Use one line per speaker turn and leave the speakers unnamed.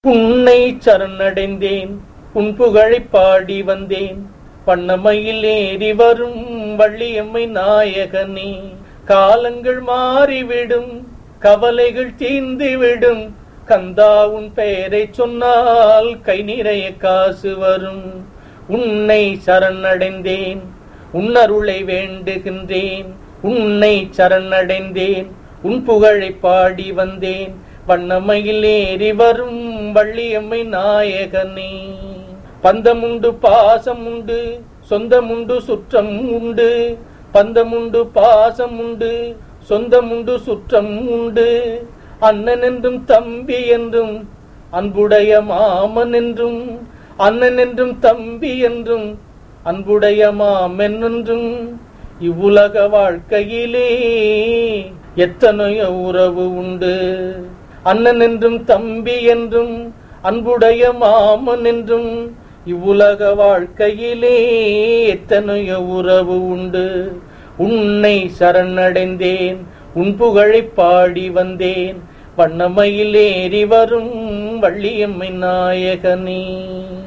உன்னை சரணடைந்தேன் உன் புகழைப் பாடி வந்தேன் பண்ணமையில் ஏறி வரும் வள்ளியம்மை நாயகனே காலங்கள் மாறிவிடும் கவலைகள் தீர்ந்துவிடும் கந்தா உன் பெயரைச் சொன்னால் கை நிறைய காசு வரும் உன்னை சரணடைந்தேன் உன்னருளை வேண்டுகின்றேன் உன்னை சரணடைந்தேன் உன் புகழைப் பாடி வந்தேன் வண்ணமையில் ஏறி வரும் வள்ளியம்மை நாயகனே பந்தமுண்டு பாசம் உண்டு சொந்தமுண்டு சுற்றம் உண்டு பந்தமுண்டு பாசம் உண்டு சொந்தமுண்டு சுற்றம் உண்டு அண்ணன் என்றும் தம்பி என்றும் அன்புடைய மாமன் என்றும் அண்ணன் என்றும் தம்பி என்றும் அன்புடைய மாமன் என்றும் இவ்வுலக வாழ்க்கையிலே எத்தனையோ உறவு உண்டு அண்ணன் என்றும் தம்பி என்றும் அன்புடைய மாமன் என்றும் இவ்வுலக வாழ்க்கையிலே எத்தனையோ உறவு உண்டு உன்னை சரணடைந்தேன் உன் புகழைப் பாடி வந்தேன் வண்ணமையில் ஏறி வரும் வள்ளியம்மை நாயகனே